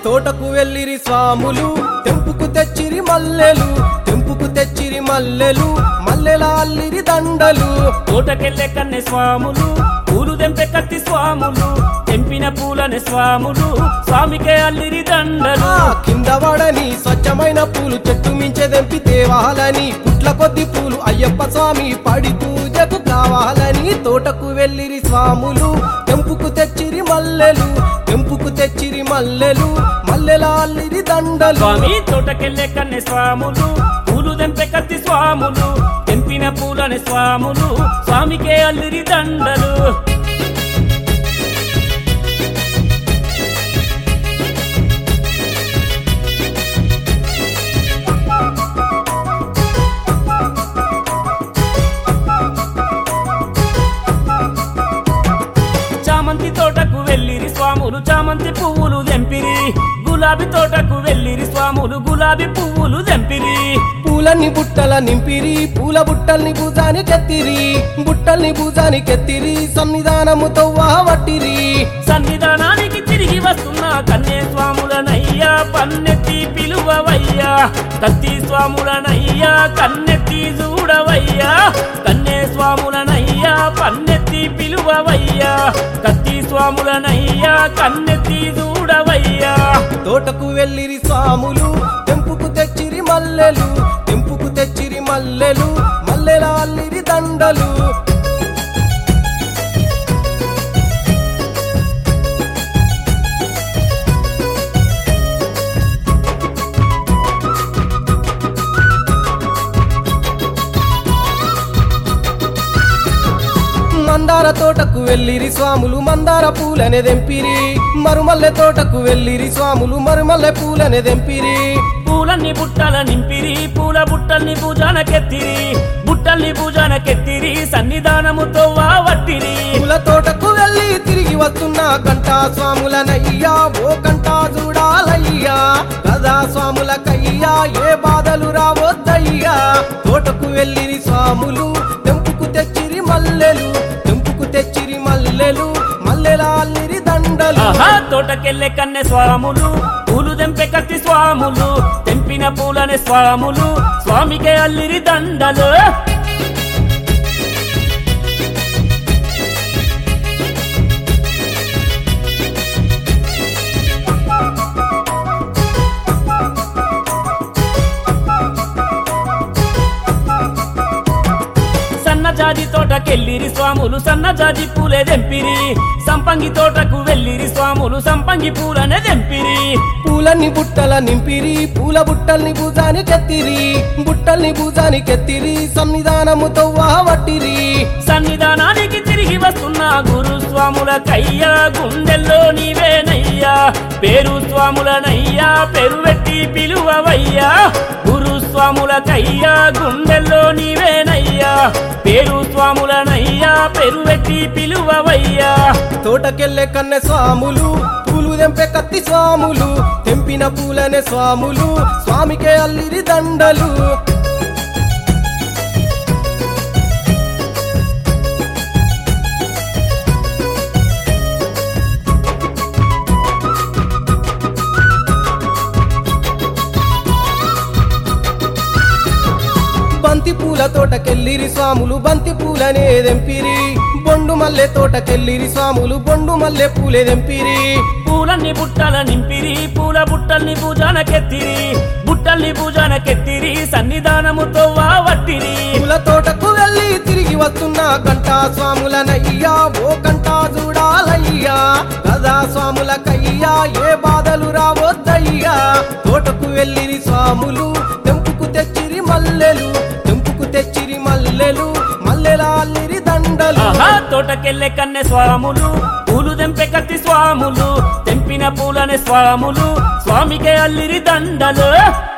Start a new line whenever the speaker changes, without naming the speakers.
తోటకు వెళ్ళిరి స్వాములు తెంపుకు తెచ్చిరి మల్లెలు తెంపుకు తెచ్చిరి మల్లెలు మల్లెల అల్లిరి దండలు
తోటకెళ్ళే కన్నె స్వాములు పూలు తెంపే కత్తి స్వాములు తెంపిన పూలనే స్వాములు స్వామికే అల్లిరి దండలు
ఆ కింద వడని స్వచ్ఛమైన పూలు చెట్టు మించె తెంపి తేవాలని పుట్ల కొద్ది పూలు అయ్యప్ప స్వామి పడి పూజకు కావాలని తోటకు వెళ్ళిరి స్వాములు తెంపుకు తెచ్చిరి మల్లెలు తెంపుకు తెచ్చిరి మల్లెలు మల్లెల అల్లిరి దండలు
స్వామి తోటకెళ్ళే కన్నె స్వాములు పూలు తెంపే కత్తి స్వాములు తెంపిన పూలనే స్వాములు స్వామికే అల్లిరి దండలు చామంతి తోటకు వెళ్ళిరి స్వాములు చామంతి పువ్వులు తెంపిరి గులాబీ తోటకు వెళ్ళిరి స్వాములు గులాబీ పువ్వులు తెంపిరి
పూలన్ని బుట్టల నింపిరి పూల బుట్టల్ని భుజానికెత్తిరి బుట్టల్ని భుజానికెత్తిరి సన్నిధానముతో వట్టిరి
సన్నిధానానికి తిరిగి వస్తున్న కన్యే స్వాములనయ్యా పన్నెత్తి పిలువవయ్యా కత్తి స్వాములనయ్యా కన్నెత్తి చూడవయ్యా కన్యే స్వాములనయ్యా పన్నెత్తి పిలువవయ్యా కత్తి స్వాములనయ్యా కన్నెత్తి చూడవయ్యా
తోటకు వెళ్ళిరి స్వాములు తెంపుకు తెచ్చిరి మల్లెలు తెంపుకు తెచ్చిరి మల్లెలు మల్లెల అల్లిరి దండలు మందార తోటకు వెళ్ళిరి స్వాములు మందార పూలనే దెంపిరి మరుమల్లె తోటకు వెళ్ళిరి స్వాములు మరుమల్లె పూలనే దెంపిరి
పూలన్నీ బుట్టల నింపిరి పూల బుట్టల్ని పూజానకెత్తిరి బుట్టల్ని పూజానకెత్తిరి సన్నిధానముతో వట్టిరి
పూల తోటకు వెళ్ళి తిరిగి వస్తున్న కంటా స్వాములనయ్యా ఓ కంటా చూడాలయ్యా కదా స్వాములకయ్యా ఏ బాధలు రావద్దయ్యా తోటకు వెళ్ళిరి స్వాములు తెంపుకు తెచ్చిరి మల్లెలు తెంపుకు తెచ్చిరి మల్లెలు మల్లెల అల్లిరి దండలు
ఆహా తోటకెళ్ళే కన్నె స్వాములు పూలు తెంపే కత్తి స్వాములు తెంపిన పూలనే స్వాములు స్వామికే అల్లిరి దండలు సన్నజాజి తోటకెళ్ళిరి స్వాములు సన్నజాజి పూలే దెంపిరి సంపంగి తోటకు వెళ్ళిరి స్వాములు సంపంగి పూలనే దెంపిరి
పూలన్ని బుట్టల నింపిరి పూల బుట్టల్ని భుజానికెత్తిరి బుట్టల్ని భుజానికెత్తిరి సన్నిధానముతో వట్టిరి
సన్నిధానానికి తిరిగి వస్తున్న గురు స్వాముల కయ్యా గుండెల్లో నీవేనయ్యా పేరు స్వాములనయ్యా పేరు పెట్టి పిలువవయ్యా గురు స్వాముల కయ్యా గుండెల్లో నీవేనయ్యా పేరు స్వాములనయ్యా పేరు పెట్టి పిలువవయ్యా
తోటకెళ్ళే కన్నె స్వాములు పూలు తెంపే కత్తి స్వాములు తెంపిన పూలనే స్వాములు స్వామికే అల్లిరి దండలు బంతి పూల తోటకెళ్ళిరి స్వాములు బంతి పూలనే దెంపిరి బొండు మల్లె తోటకెళ్ళిరి స్వాములు బొండు మల్లె పూలే దెంపిరి
పూలన్నీ బుట్టల నింపిరి పూల బుట్టల్ని పూజానకెత్తిరి బుట్టల్ని పూజానకెత్తిరి సన్నిధానముతో వట్టిరి
పూల తోటకు వెళ్ళి తిరిగి వస్తున్న కంటా స్వాములనయ్యా ఓ కంటా చూడాలయ్యా కదా స్వాములకయ్యా ఏ బాధలు రావద్దయ్యా తోటకు వెళ్ళిరి స్వాములు తెంపుకు తెచ్చిరి మల్లెలు తెంపుకు తెచ్చిరి మల్లెలు మల్లెల అల్లిరి దండలు
ఆహా తోటకెళ్ళే కన్నె స్వాములు పూలు తెంపే కత్తి స్వాములు తెంపిన పూలనే స్వాములు స్వామికే అల్లిరి దండలు